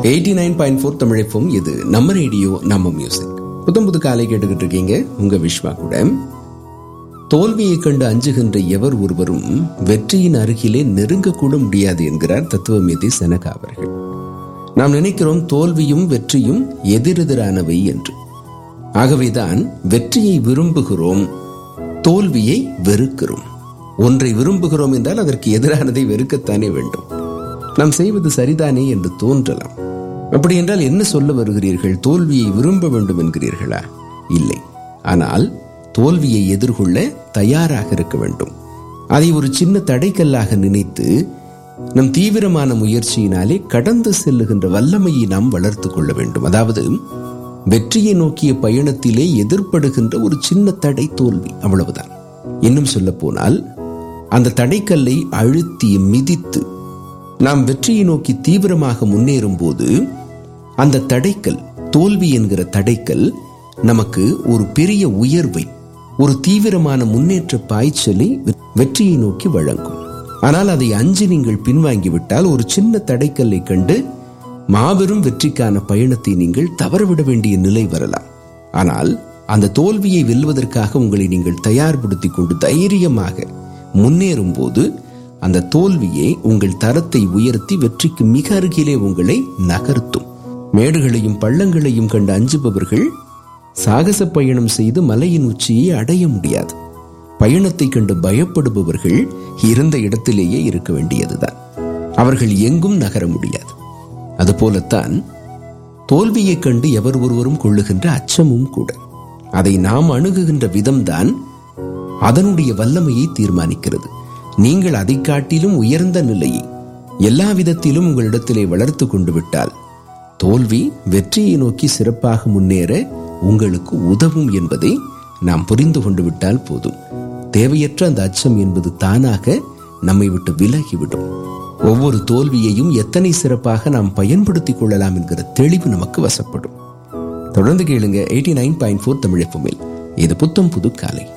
eighty nine point four தமிழப்பம் இது நம்ம ரேடியோ நம்ம மியூசிக் புத்தம் புது காலை கேட்டுக்கிட்டு இருக்கீங்க உங்க விஸ்வா கூட தோல்வியை கண்டு அஞ்சுகின்ற எவர் ஒருவரும் வெற்றியின் அருகிலே நெருங்கக்கூட முடியாது என்கிறார் தத்துவமேதி செனகா அவர்கள் நாம் நினைக்கிறோம் தோல்வியும் வெற்றியும் எதிரெதிரானவை என்று ஆகவேதான் வெற்றியை விரும்புகிறோம் தோல்வியை வெறுக்கிறோம் ஒன்றை விரும்புகிறோம் என்றால் அதற்கு எதிரானதை வெறுக்கத்தானே வேண்டும் நாம் செய்வது சரிதானே என்று தோன்றலாம் அப்படி என்றால் என்ன சொல்ல வருகிறீர்கள் தோல்வியை விரும்ப வேண்டும் என்கிறீர்களா இல்லை ஆனால் தோல்வியை எதிர்கொள்ள தயாராக இருக்க வேண்டும் அதை ஒரு சின்ன தடைக்கல்லாக நினைத்து நம் தீவிரமான முயற்சியினாலே கடந்து செல்லுகின்ற வல்லமையை நாம் வளர்த்து கொள்ள வேண்டும் அதாவது வெற்றியை நோக்கிய பயணத்திலே எதிர்ப்படுகின்ற ஒரு சின்ன தடை தோல்வி அவ்வளவுதான் இன்னும் சொல்ல போனால் அந்த தடைக்கல்லை அழுத்தி மிதித்து நாம் வெற்றியை நோக்கி தீவிரமாக முன்னேறும் போது அந்த தடைக்கல் தோல்வி என்கிற தடைக்கல் நமக்கு ஒரு பெரிய உயர்வை ஒரு தீவிரமான முன்னேற்ற பாய்ச்சலை வெற்றியை நோக்கி வழங்கும் ஆனால் அதை அஞ்சு நீங்கள் பின்வாங்கிவிட்டால் ஒரு சின்ன தடைக்கல்லை கண்டு மாபெரும் வெற்றிக்கான பயணத்தை நீங்கள் தவறவிட வேண்டிய நிலை வரலாம் ஆனால் அந்த தோல்வியை வெல்வதற்காக உங்களை நீங்கள் தயார்படுத்திக் கொண்டு தைரியமாக முன்னேறும் போது அந்த தோல்வியே உங்கள் தரத்தை உயர்த்தி வெற்றிக்கு மிக அருகிலே உங்களை நகர்த்தும் மேடுகளையும் பள்ளங்களையும் கண்டு அஞ்சுபவர்கள் சாகச பயணம் செய்து மலையின் உச்சியை அடைய முடியாது பயணத்தை கண்டு பயப்படுபவர்கள் இருந்த இடத்திலேயே இருக்க வேண்டியதுதான் அவர்கள் எங்கும் நகர முடியாது அதுபோலத்தான் தோல்வியைக் கண்டு எவர் ஒருவரும் கொள்ளுகின்ற அச்சமும் கூட அதை நாம் அணுகுகின்ற விதம்தான் அதனுடைய வல்லமையை தீர்மானிக்கிறது நீங்கள் அதை காட்டிலும் உயர்ந்த நிலையை எல்லா விதத்திலும் உங்களிடத்திலே வளர்த்து கொண்டு விட்டால் தோல்வி வெற்றியை நோக்கி சிறப்பாக முன்னேற உங்களுக்கு உதவும் என்பதை நாம் புரிந்து கொண்டு விட்டால் போதும் தேவையற்ற அந்த அச்சம் என்பது தானாக நம்மை விட்டு விலகிவிடும் ஒவ்வொரு தோல்வியையும் எத்தனை சிறப்பாக நாம் பயன்படுத்திக் கொள்ளலாம் என்கிற தெளிவு நமக்கு வசப்படும் தொடர்ந்து கேளுங்க eighty nine point four Tamil இது புத்தம் புது காலை